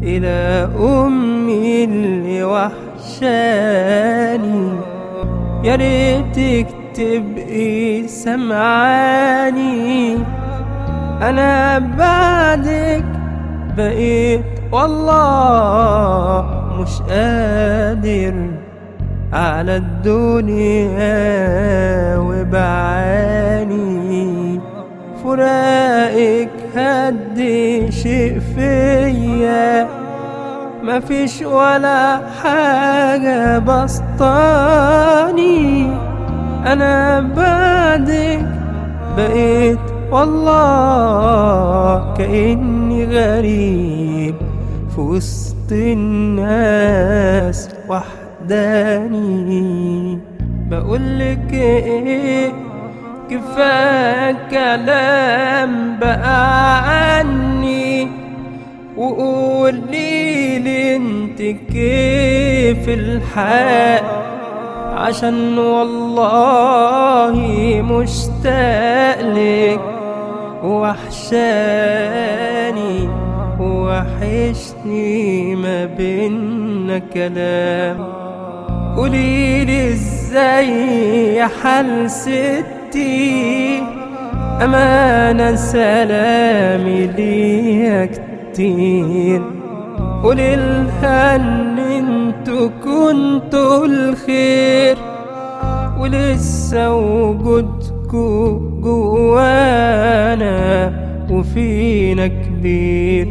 إلى أمي اللي وحشاني يا ريتك تبقي سمعاني أنا بعدك بقيت والله مش قادر على الدنيا وبعاني فراقك هد شيء فيا مفيش ولا حاجة بسطاني أنا بعدك بقيت والله كأني غريب في وسط الناس وحداني بقولك ايه كفاية كلام بقى عني وقولي لي انت كيف الحال عشان والله مشتاق لك وحشاني وحشني ما بينا كلام قوليلي ازاي يا حال ستي امانة سلامي ليا كتير قولي لها ان انتوا كنتوا الخير ولسه وجودكوا جوانا وفينا كبير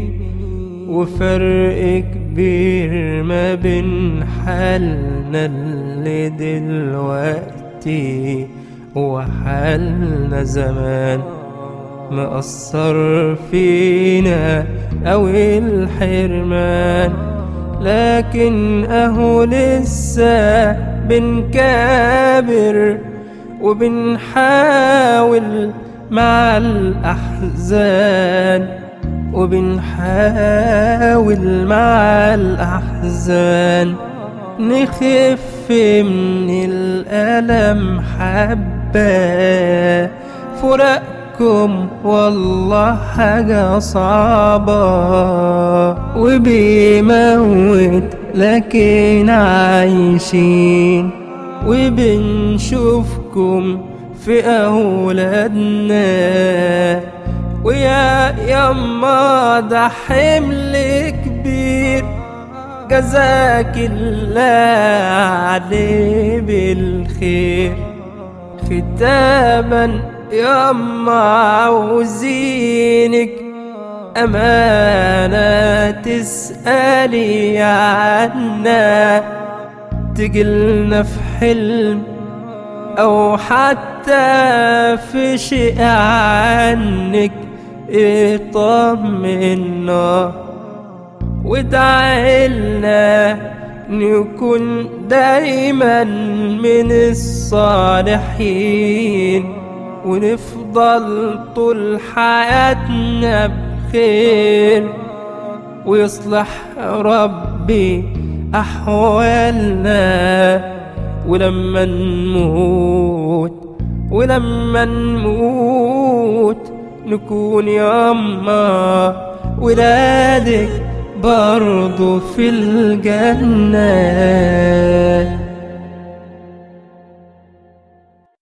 وفرق كبير ما بين حالنا اللي دلوقتي وحالنا زمان مأثر فينا أو الحرمان لكن أهو لسه بنكابر وبنحاول مع الأحزان وبنحاول مع الأحزان نخف من الألم حبة فراقكم والله حاجة صعبة وبيموت لكن عايشين وبنشوفكم في أولادنا ويا يما ده حمل كبير جزاك الله عليه بالخير ختاما يما عاوزينك أمانة تسألي عنا تجلنا في حلم أو حتى في شيء عنك اطمنا وادعيلنا نكون دايما من الصالحين ونفضل طول حياتنا بخير ويصلح ربي أحوالنا ولما نموت ولما نموت نكون ياما ولادك برضو في الجنة